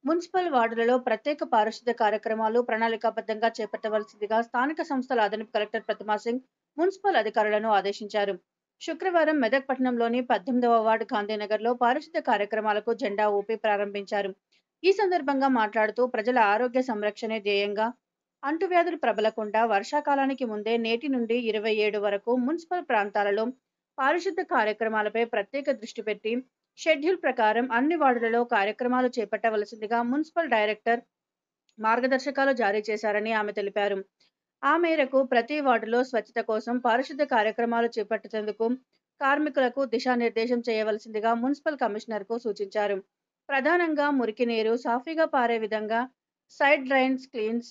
Municipal వార్డులలో ప్రత్యేక పారిశుద్ధ్య కార్యక్రమాలు ప్రణాళికాబద్ధంగా చేపట్టవలసిందిగా స్థానిక సంస్థల అదనపు కలెక్టర్ ప్రతిమా సింగ్ మున్సిపల్ అధికారులను ఆదేశించారు శుక్రవారం మెదక్ పట్టణంలోని పద్దెనిమిదవ వార్డు గాంధీనగర్లో పారిశుద్ధ్య కార్యక్రమాలకు జెండా ఊపి ప్రారంభించారు ఈ సందర్భంగా మాట్లాడుతూ ప్రజల ఆరోగ్య సంరక్షణే ధ్యేయంగా అంటువ్యాధులు ప్రబలకుండా వర్షాకాలానికి ముందే నేటి నుండి ఇరవై ఏడు వరకు మున్సిపల్ ప్రాంతాలలో పారిశుద్ధ్య కార్యక్రమాలపై ప్రత్యేక దృష్టి పెట్టి షెడ్యూల్ ప్రకారం అన్ని వార్డులలో కార్యక్రమాలు చేపట్టవలసిందిగా మున్సిపల్ డైరెక్టర్ మార్గదర్శకాలు జారీ చేశారని ఆమె తెలిపారు ఆ మేరకు ప్రతి వార్డులో స్వచ్ఛత కోసం పారిశుద్ధ్య కార్యక్రమాలు చేపట్టేందుకు కార్మికులకు దిశానిర్దేశం చేయవలసిందిగా మున్సిపల్ కమిషనర్కు సూచించారు ప్రధానంగా మురికి నీరు సాఫీగా పారే విధంగా సైడ్ డ్రైన్స్ క్లీన్స్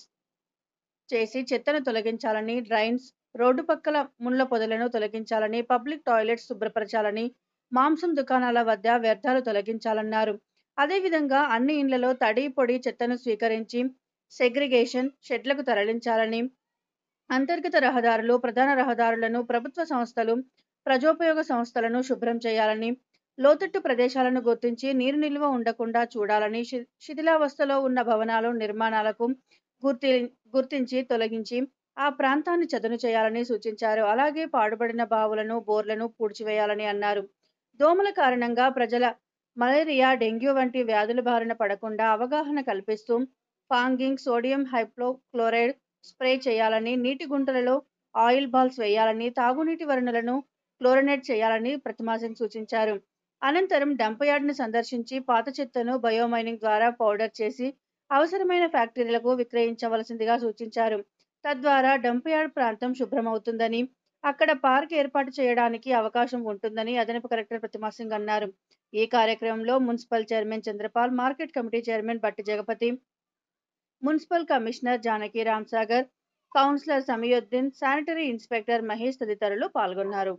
చేసి చెత్తను తొలగించాలని డ్రైన్స్ రోడ్డు పక్కల ముళ్ళ పొదలను తొలగించాలని పబ్లిక్ టాయిలెట్స్ శుభ్రపరచాలని మాంసం దుకాణాల వద్ద వ్యర్థాలు తొలగించాలన్నారు అదేవిధంగా అన్ని ఇండ్లలో తడి పొడి చెత్తను స్వీకరించి సెగ్రిగేషన్ షెడ్లకు తరలించాలని అంతర్గత రహదారులు ప్రధాన రహదారులను ప్రభుత్వ సంస్థలు ప్రజోపయోగ సంస్థలను శుభ్రం చేయాలని లోతట్టు ప్రదేశాలను గుర్తించి నీరు నిల్వ ఉండకుండా చూడాలని శి- శిథిలావస్థలో ఉన్న భవనాలు నిర్మాణాలకు గుర్తి గుర్తించి తొలగించి ఆ ప్రాంతాన్ని చదును చేయాలని సూచించారు అలాగే పాడుబడిన బావులను బోర్లను పూడ్చివేయాలని అన్నారు దోమల కారణంగా ప్రజల మలేరియా డెంగ్యూ వంటి వ్యాధుల బారిన పడకుండా అవగాహన కల్పిస్తూ ఫాంగింగ్ సోడియం హైప్లోక్లోరైడ్ స్ప్రే చేయాలని నీటి గుంటలలో ఆయిల్ బాల్స్ వేయాలని తాగునీటి వనరులను క్లోరినేట్ చేయాలని ప్రతిమాసింగ్ సూచించారు అనంతరం డంప్ యార్డ్ను సందర్శించి పాత చెత్తను బయోమైనింగ్ ద్వారా పౌడర్ చేసి అవసరమైన ఫ్యాక్టరీలకు విక్రయించవలసిందిగా సూచించారు తద్వారా డంప్ యార్డ్ ప్రాంతం శుభ్రమవుతుందని అక్కడ పార్క్ ఏర్పాటు చేయడానికి అవకాశం ఉంటుందని అదనపు కలెక్టర్ ప్రతిమా సింగ్ అన్నారు ఈ కార్యక్రమంలో municipal chairman Chandrapal market committee chairman Batti Jagapati municipal commissioner Janaki Ramsagar councillor Samiuddin sanitary inspector Mahesh తదితరులు పాల్గొన్నారు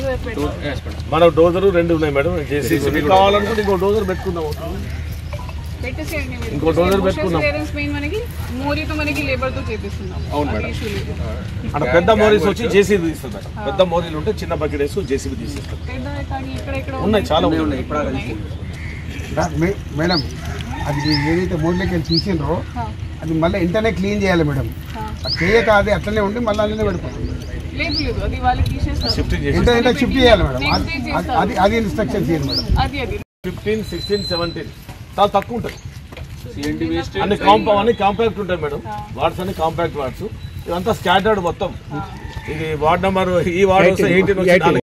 మన డోజర్ రెండు ఉన్నాయి మేడం జేసీబీ కావాలనుకుంటే ఇంకో డోజర్ పెట్టుకుందాం పెట్టేసేయండి మీరు. ఇంకో డోజర్ Motion పెట్టుకుందాం. clearance మెయిన్ మనకి మోరీతో మనకి లేబర్ తో చేపిస్తున్నాం అవును అది మేడం. issue లేదు. అక్కడ పెద్ద మోరీస్ వచ్చి జేసీబీ తీస్తుంది మేడం పెద్ద మోరీలు ఉంటే చిన్న బకెట్ వేసుకుని జేసీబీ తీసేస్తారు పెద్ద కానీ ఇక్కడ ఇక్కడ ఉన్నాయి చాలా ఉన్నాయి ఉన్నాయి. దా- మే- మేడం అది ఏదైతే మూడులోకి వెళ్ళి తీసిండ్రో ఆ, అది మళ్ళీ వెంటనే క్లీన్ చేయాలి మేడం ఆ. అది చేయక అది అట్లనే ఉండి మళ్ళీ అందులోనే పడిపోతుంది లేదు లేదు అది వాళ్ళు తీసేస్తారు షిఫ్టింగ్ చేసి ఎంత ఎంత షిఫ్ట్ చేయాలి మేడం Next అది- day అది- చేస్తారు. అది అది ఇన్స్ట్రక్షన్ చేయాలి మేడం అది అది ఫిఫ్టీన్ సిక్స్టీన్ సెవెంటీన్ చాలా తక్కువ ఉంటుంది అన్ని కాంపా అన్ని కాంపాక్ట్ ఉంటాయి మేడం వార్డ్స్ అన్ని కాంపాక్ట్ వార్డ్స్ ఇదంతా స్కాటర్డ్ మొత్తం ఇది వార్డ్ నెంబర్ ఈ వార్డ్ ఎయిటీన్ వచ్చి